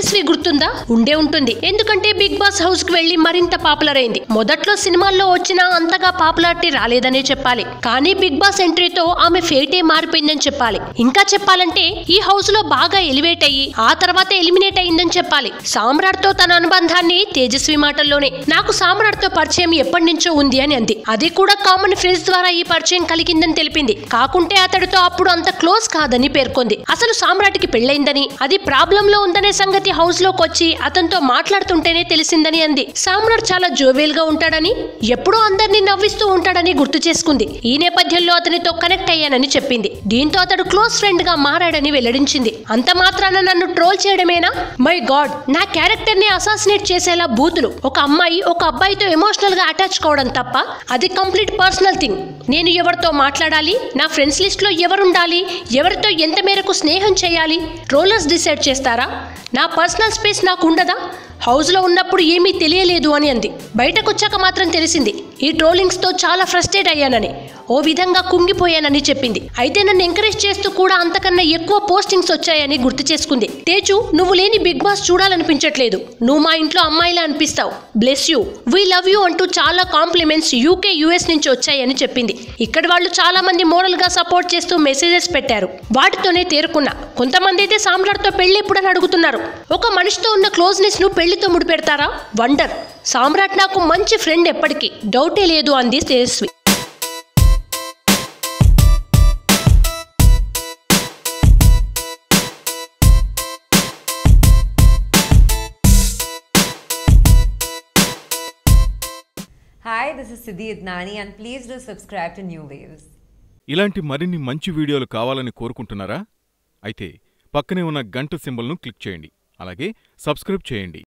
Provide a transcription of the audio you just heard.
తేజస్వి గుర్తుందా ఉండే ఉంటుంది ఎందుకంటే బిగ్ బాస్ హౌస్ కి వెళ్లి మరింత పాపులర్ అయింది మొదట్లో సినిమాల్లో వచ్చినా అంతగా పాపులారిటీ రాలేదనే చెప్పాలి కానీ బిగ్ బాస్ ఎంట్రీతో ఆమె ఫేటే మారిపోయిందని చెప్పాలి ఇంకా చెప్పాలంటే ఈ హౌస్ లో బాగా ఎలివేట్ అయ్యి ఆ తర్వాత ఎలిమినేట్ అయిందని చెప్పాలి సామ్రాట్ తో తన అనుబంధాన్ని తేజస్వి మాటల్లోనే నాకు సామ్రాట్ తో పరిచయం ఎప్పటి నుంచో ఉంది అని అంది అది కూడా కామన్ ఫ్రెండ్స్ ద్వారా ఈ పరిచయం కలిగిందని తెలిపింది కాకుంటే అతడితో అప్పుడు అంత క్లోజ్ కాదని పేర్కొంది అసలు సామ్రాట్కి పెళ్ళైందని అది ప్రాబ్లం లో ఉందనే సంగతి హౌస్ లోకి వచ్చి అతనితో మాట్లాడుతుంటేనే తెలిసిందని అంది సామ్రాట్ చాలా జోవియల్ గా ఉంటాడని ఎప్పుడూ అందరినీ నవ్విస్తూ ఉంటాడని గుర్తు చేసుకుంది ఈ నేపథ్యంలో అతనితో కనెక్ట్ అయ్యానని చెప్పింది దీంతో అతడు క్లోజ్ ఫ్రెండ్ గా మారాడని వెల్లడించింది అంత మాత్రాన నన్ను ట్రోల్ చేయడమేనా మై గాడ్ నా క్యారెక్టర్ ని అసాసినేట్ చేసేలా బూతులు ఒక అమ్మాయి ఒక అబ్బాయితో ఎమోషనల్ గా అటాచ్ కావడం తప్ప అది కంప్లీట్ పర్సనల్ థింగ్ నేను ఎవరితో మాట్లాడాలి నా ఫ్రెండ్స్ లిస్ట్ లో ఎవరుండాలి ఎవరితో ఎంత మేరకు స్నేహం చేయాలి ట్రోలర్స్ డిసైడ్ చేస్తారా నా పర్సనల్ స్పేస్ నాకు ఉండదా హౌస్లో ఉన్నప్పుడు ఏమీ తెలియలేదు అని అంది బయటకు వచ్చాక మాత్రం తెలిసింది ఈ ట్రోలింగ్స్తో చాలా ఫ్రస్ట్రేట్ అయ్యానని ఓ విధంగా కుంగిపోయానని చెప్పింది అయితే నన్ను ఎంకరేజ్ చేస్తూ కూడా అంతకన్నా ఎక్కువ పోస్టింగ్స్ వచ్చాయని గుర్తు చేసుకుంది తేజు నువ్వు లేని బిగ్ బాస్ చూడాలనిపించట్లేదు నువ్వు మా ఇంట్లో అమ్మాయిలా అనిపిస్తావు bless you we love you అంటూ చాలా కాంప్లిమెంట్స్ యూకే యుఎస్ నుంచి వచ్చాయని చెప్పింది ఇక్కడ వాళ్ళు చాలా మంది మోడల్ గా సపోర్ట్ చేస్తూ మెసేజెస్ పెట్టారు వాటితోనే తేరుకున్నా కొంతమంది అయితే సామ్రాట్తో పెళ్లి ఎప్పుడని అడుగుతున్నారు ఒక మనిషితో ఉన్న క్లోజ్నెస్ ను పెళ్లితో ముడిపెడతారా వండర్ సామ్రాట్ నాకు మంచి ఫ్రెండ్ ఎప్పటికీ డౌటే లేదు అంది Tejaswi Hi, this is Siddhi Idnani, and please do subscribe to New Waves. ఇలాంటి మరిన్ని మంచి వీడియోలు కావాలని కోరుకుంటున్నారా అయితే పక్కనే ఉన్న గంట సింబల్ను క్లిక్ చేయండి అలాగే సబ్స్క్రైబ్ చేయండి